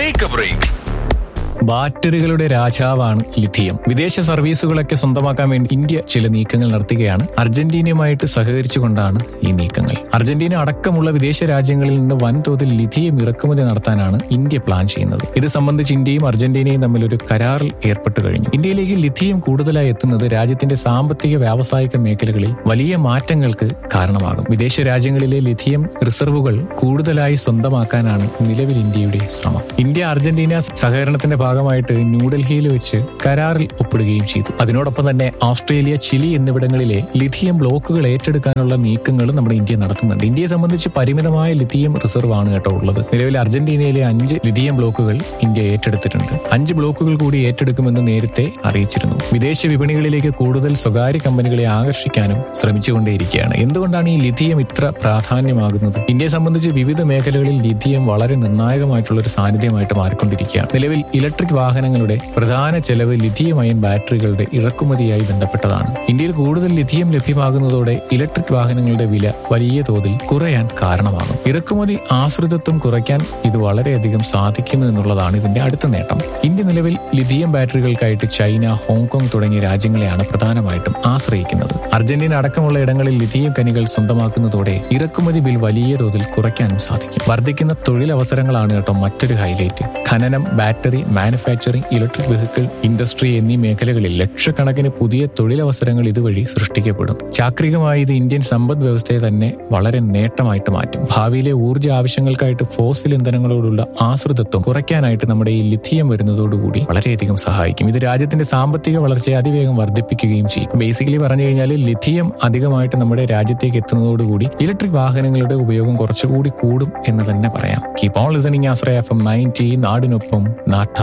take A break ബാറ്ററികളുടെ രാജാവാണ് lithium വിദേശ സർവീസുകളൊക്കെ സ്വന്തമാക്കാൻ വേണ്ടി ഇന്ത്യ ചില നീക്കങ്ങൾ നടത്തുകയാണ് അർജന്റീനയുമായിട്ട് സഹകരിച്ചുകൊണ്ടാണ് ഈ നീക്കങ്ങൾ അർജന്റീന അടക്കമുള്ള വിദേശ രാജ്യങ്ങളിൽ നിന്ന് വൻതോതിൽ ലിഥിയം ഇറക്കുമതി നടത്താനാണ് ഇന്ത്യ പ്ലാൻ ചെയ്യുന്നത് ഇത് സംബന്ധിച്ച് ഇന്ത്യയും അർജന്റീനയും തമ്മിൽ ഒരു കരാറിൽ ഏർപ്പെട്ടു കഴിഞ്ഞു ഇന്ത്യയിലേക്ക് ലിഥിയം കൂടുതലായി എത്തുന്നത് രാജ്യത്തിന്റെ സാമ്പത്തിക വ്യാവസായിക മേഖലകളിൽ വലിയ മാറ്റങ്ങൾക്ക് കാരണമാകും വിദേശ രാജ്യങ്ങളിലെ ലിഥിയം റിസർവുകൾ കൂടുതലായി സ്വന്തമാക്കാനാണ് നിലവിൽ ഇന്ത്യയുടെ ശ്രമം ഇന്ത്യ അർജന്റീന സഹകരണത്തിന്റെ ഭാഗമായിട്ട് ന്യൂഡൽഹിയിൽ വെച്ച് കരാറിൽ ഒപ്പിടുകയും ചെയ്തു അതിനോടൊപ്പം തന്നെ ഓസ്ട്രേലിയ ചിലി എന്നിവിടങ്ങളിലെ ലിഥിയം ബ്ലോക്കുകൾ ഏറ്റെടുക്കാനുള്ള നീക്കങ്ങൾ നമ്മുടെ ഇന്ത്യ നടത്തുന്നുണ്ട് ഇന്ത്യയെ സംബന്ധിച്ച് പരിമിതമായ ലിഥിയം റിസർവ് ആണ് കേട്ടോ ഉള്ളത് നിലവിൽ അർജന്റീനയിലെ അഞ്ച് ലിഥിയം ബ്ലോക്കുകൾ ഇന്ത്യ ഏറ്റെടുത്തിട്ടുണ്ട് അഞ്ച് ബ്ലോക്കുകൾ കൂടി ഏറ്റെടുക്കുമെന്ന് നേരത്തെ അറിയിച്ചിരുന്നു വിദേശ വിപണികളിലേക്ക് കൂടുതൽ സ്വകാര്യ കമ്പനികളെ ആകർഷിക്കാനും ശ്രമിച്ചുകൊണ്ടേയിരിക്കുകയാണ് എന്തുകൊണ്ടാണ് ഈ ലിഥിയം ഇത്ര പ്രാധാന്യമാകുന്നത് ഇന്ത്യയെ സംബന്ധിച്ച് വിവിധ മേഖലകളിൽ ലിഥിയം വളരെ നിർണായകമായിട്ടുള്ള ഒരു സാന്നിധ്യമായിട്ട് മാറിക്കൊണ്ടിരിക്കുകയാണ് നിലവിൽ ഇലക്ട്രിക് വാഹനങ്ങളുടെ പ്രധാന ചെലവ് ലിഥിയം അയൺ ബാറ്ററികളുടെ ഇറക്കുമതിയായി ബന്ധപ്പെട്ടതാണ് ഇന്ത്യയിൽ കൂടുതൽ ലിഥിയം ലഭ്യമാകുന്നതോടെ ഇലക്ട്രിക് വാഹനങ്ങളുടെ വില വലിയ തോതിൽ കുറയാൻ കാരണമാകും ഇറക്കുമതി ആശ്രിതത്വം കുറയ്ക്കാൻ ഇത് വളരെയധികം സാധിക്കുന്നു എന്നുള്ളതാണ് ഇതിന്റെ അടുത്ത നേട്ടം ഇന്ത്യ നിലവിൽ ലിഥിയം ബാറ്ററികൾക്കായിട്ട് ചൈന ഹോങ്കോങ് തുടങ്ങിയ രാജ്യങ്ങളെയാണ് പ്രധാനമായിട്ടും ആശ്രയിക്കുന്നത് അർജന്റീന അടക്കമുള്ള ഇടങ്ങളിൽ ലിഥിയം കനികൾ സ്വന്തമാക്കുന്നതോടെ ഇറക്കുമതി ബിൽ വലിയ തോതിൽ കുറയ്ക്കാനും സാധിക്കും വർദ്ധിക്കുന്ന തൊഴിലവസരങ്ങളാണ് കേട്ടോ മറ്റൊരു ഹൈലൈറ്റ് ഖനനം battery manufacturing electric vehicle industry എന്നീ മേഖലകളിൽ ലക്ഷക്കണക്കിന് പുതിയ തൊഴിലവസരങ്ങൾ ഇതുവഴി സൃഷ്ടിക്കപ്പെടും ചാക്രികമായി ഇത് ഇന്ത്യൻ സമ്പദ് വ്യവസ്ഥയെ തന്നെ വളരെ നേട്ടമായിട്ട് മാറ്റും ഭാവിയിലെ ഊർജ്ജ ആവശ്യങ്ങൾക്കായിട്ട് ഫോസിൽ ഇന്ധനങ്ങളോടുള്ള ആശ്രിതത്വം കുറയ്ക്കാനായിട്ട് നമ്മുടെ ഈ ലിഥിയം വരുന്നതോടുകൂടി വളരെയധികം സഹായിക്കും ഇത് രാജ്യത്തിന്റെ സാമ്പത്തിക വളർച്ചയെ അതിവേഗം വർദ്ധിപ്പിക്കുകയും ചെയ്യും ബേസിക്കലി പറഞ്ഞു കഴിഞ്ഞാൽ ലിഥിയം അധികമായിട്ട് നമ്മുടെ രാജ്യത്തേക്ക് എത്തുന്നതോടുകൂടി ഇലക്ട്രിക് വാഹനങ്ങളുടെ ഉപയോഗം കുറച്ചുകൂടി കൂടും എന്ന് തന്നെ പറയാം keep on listening Ashraya F M ninety നാടിനൊപ്പം നാട്ട